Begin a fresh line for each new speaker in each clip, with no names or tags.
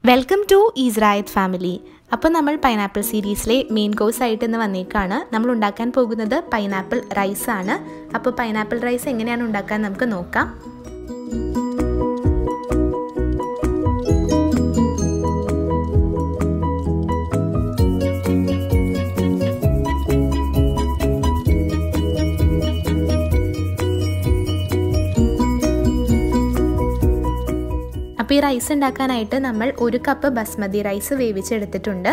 welcome to ഈസ്രായത് family അപ്പോൾ നമ്മൾ pineapple സീരീസിലെ മെയിൻ കോഴ്സ് ആയിട്ട് ഇന്ന് വന്നേക്കാണ് നമ്മൾ ഉണ്ടാക്കാൻ പോകുന്നത് പൈനാപ്പിൾ റൈസ് ആണ് അപ്പോൾ പൈനാപ്പിൾ റൈസ് എങ്ങനെയാണ് ഉണ്ടാക്കാൻ നമുക്ക് നോക്കാം അപ്പോൾ ഈ റൈസ് ഉണ്ടാക്കാനായിട്ട് നമ്മൾ ഒരു കപ്പ് ബസ്മതി റൈസ് വേവിച്ചെടുത്തിട്ടുണ്ട്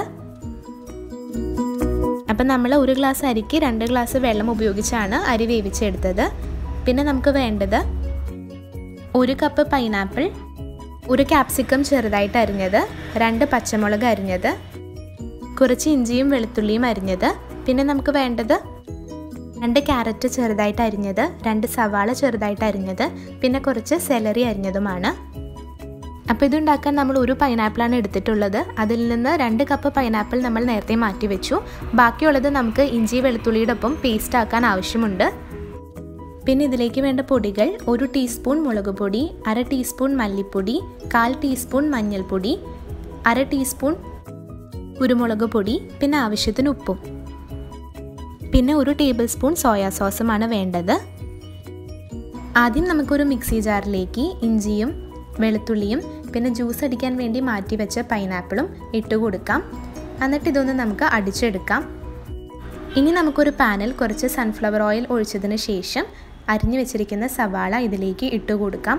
അപ്പം നമ്മൾ ഒരു ഗ്ലാസ് അരിക്ക് രണ്ട് ഗ്ലാസ് വെള്ളം ഉപയോഗിച്ചാണ് അരി വേവിച്ചെടുത്തത് പിന്നെ നമുക്ക് വേണ്ടത് ഒരു കപ്പ് പൈനാപ്പിൾ ഒരു ക്യാപ്സിക്കം ചെറുതായിട്ട് അരിഞ്ഞത് രണ്ട് പച്ചമുളക് അരിഞ്ഞത് കുറച്ച് ഇഞ്ചിയും വെളുത്തുള്ളിയും അരിഞ്ഞത് പിന്നെ നമുക്ക് വേണ്ടത് രണ്ട് ക്യാരറ്റ് ചെറുതായിട്ട് അരിഞ്ഞത് രണ്ട് സവാള ചെറുതായിട്ട് അരിഞ്ഞത് പിന്നെ കുറച്ച് സെലറി അരിഞ്ഞതുമാണ് അപ്പോൾ ഇതുണ്ടാക്കാൻ നമ്മൾ ഒരു പൈനാപ്പിളാണ് എടുത്തിട്ടുള്ളത് അതിൽ നിന്ന് രണ്ട് കപ്പ് പൈനാപ്പിൾ നമ്മൾ നേരത്തെ മാറ്റി വെച്ചു ബാക്കിയുള്ളത് നമുക്ക് ഇഞ്ചി വെളുത്തുള്ളിയുടെ ഒപ്പം പേസ്റ്റ് ആക്കാൻ ആവശ്യമുണ്ട് പിന്നെ ഇതിലേക്ക് വേണ്ട പൊടികൾ ഒരു ടീസ്പൂൺ മുളക് പൊടി അര ടീസ്പൂൺ മല്ലിപ്പൊടി കാൽ ടീസ്പൂൺ മഞ്ഞൾപ്പൊടി അര ടീസ്പൂൺ കുരുമുളക് പൊടി പിന്നെ ആവശ്യത്തിന് ഉപ്പും പിന്നെ ഒരു ടേബിൾ സ്പൂൺ സോയാ സോസുമാണ് വേണ്ടത് ആദ്യം നമുക്കൊരു മിക്സി ജാറിലേക്ക് ഇഞ്ചിയും വെളുത്തുള്ളിയും പിന്നെ ജ്യൂസ് അടിക്കാൻ വേണ്ടി മാറ്റി വെച്ച പൈനാപ്പിളും ഇട്ട് കൊടുക്കാം എന്നിട്ട് ഇതൊന്ന് നമുക്ക് അടിച്ചെടുക്കാം ഇനി നമുക്കൊരു പാനിൽ കുറച്ച് സൺഫ്ലവർ ഓയിൽ ഒഴിച്ചതിന് ശേഷം അരിഞ്ഞു വെച്ചിരിക്കുന്ന സവാള ഇതിലേക്ക് ഇട്ട് കൊടുക്കാം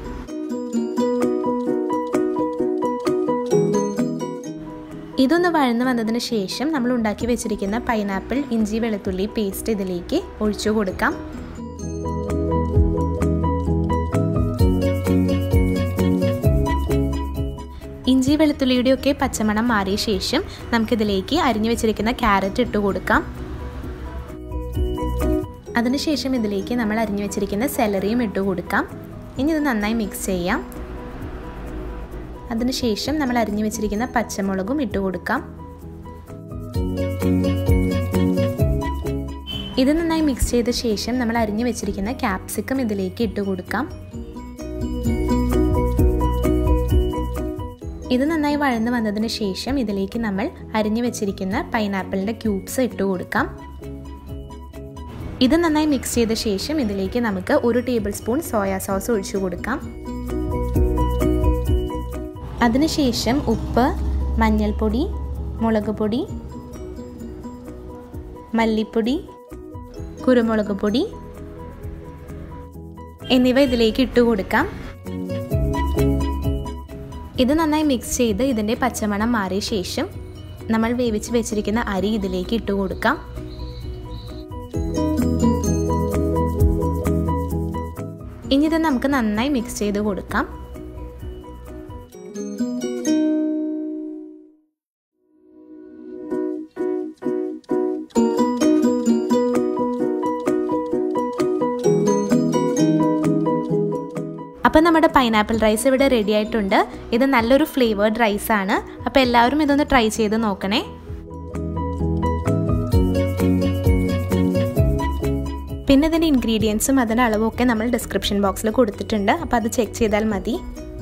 ഇതൊന്ന് വഴന്നു വന്നതിന് ശേഷം നമ്മൾ ഉണ്ടാക്കി വെച്ചിരിക്കുന്ന പൈനാപ്പിൾ ഇഞ്ചി വെളുത്തുള്ളി പേസ്റ്റ് ഇതിലേക്ക് ഒഴിച്ചു കൊടുക്കാം ഇഞ്ചി വെളുത്തുള്ളിയുടെയൊക്കെ പച്ചമണം മാറിയ ശേഷം നമുക്കിതിലേക്ക് അരിഞ്ഞു വെച്ചിരിക്കുന്ന ക്യാരറ്റ് ഇട്ട് കൊടുക്കാം അതിനുശേഷം ഇതിലേക്ക് നമ്മൾ അരിഞ്ഞു വെച്ചിരിക്കുന്ന സെലറിയും ഇട്ട് കൊടുക്കാം ഇനി ഇത് നന്നായി മിക്സ് ചെയ്യാം അതിനുശേഷം നമ്മൾ അരിഞ്ഞു വെച്ചിരിക്കുന്ന പച്ചമുളകും ഇട്ട് കൊടുക്കാം ഇത് നന്നായി മിക്സ് ചെയ്ത ശേഷം നമ്മൾ അരിഞ്ഞു വെച്ചിരിക്കുന്ന ക്യാപ്സിക്കം ഇതിലേക്ക് ഇട്ട് കൊടുക്കാം ഇത് നന്നായി വഴന്നു വന്നതിന് ശേഷം ഇതിലേക്ക് നമ്മൾ അരിഞ്ഞു വെച്ചിരിക്കുന്ന പൈനാപ്പിളിൻ്റെ ക്യൂബ്സ് ഇട്ട് കൊടുക്കാം ഇത് നന്നായി മിക്സ് ചെയ്ത ശേഷം ഇതിലേക്ക് നമുക്ക് ഒരു ടേബിൾ സ്പൂൺ സോയാ സോസ് ഒഴിച്ചു കൊടുക്കാം അതിനുശേഷം ഉപ്പ് മഞ്ഞൾപ്പൊടി മുളക് പൊടി മല്ലിപ്പൊടി കുരുമുളക് പൊടി എന്നിവ ഇതിലേക്ക് ഇട്ട് കൊടുക്കാം ഇത് നന്നായി മിക്സ് ചെയ്ത് ഇതിൻ്റെ പച്ചമണം മാറിയ ശേഷം നമ്മൾ വേവിച്ച് വെച്ചിരിക്കുന്ന അരി ഇതിലേക്ക് ഇട്ട് കൊടുക്കാം ഇനി ഇത് നമുക്ക് നന്നായി മിക്സ് ചെയ്ത് കൊടുക്കാം അപ്പോൾ നമ്മുടെ പൈനാപ്പിൾ റൈസ് ഇവിടെ റെഡി ആയിട്ടുണ്ട് ഇത് നല്ലൊരു ഫ്ലേവേർഡ് റൈസ് ആണ് അപ്പോൾ എല്ലാവരും ഇതൊന്ന് ട്രൈ ചെയ്ത് നോക്കണേ പിന്നെ ഇതിൻ്റെ ഇൻഗ്രീഡിയൻസും അതിൻ്റെ അളവും ഒക്കെ നമ്മൾ ഡിസ്ക്രിപ്ഷൻ ബോക്സിൽ കൊടുത്തിട്ടുണ്ട് അപ്പോൾ അത് ചെക്ക് ചെയ്താൽ മതി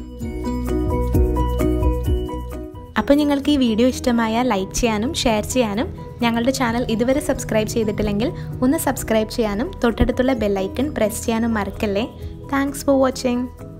അപ്പോൾ നിങ്ങൾക്ക് ഈ വീഡിയോ ഇഷ്ടമായ ലൈക്ക് ചെയ്യാനും ഷെയർ ചെയ്യാനും ഞങ്ങളുടെ ചാനൽ ഇതുവരെ സബ്സ്ക്രൈബ് ചെയ്തിട്ടില്ലെങ്കിൽ ഒന്ന് സബ്സ്ക്രൈബ് ചെയ്യാനും തൊട്ടടുത്തുള്ള ബെല്ലൈക്കൺ പ്രസ് ചെയ്യാനും മറക്കല്ലേ താങ്ക്സ് ഫോർ വാച്ചിങ്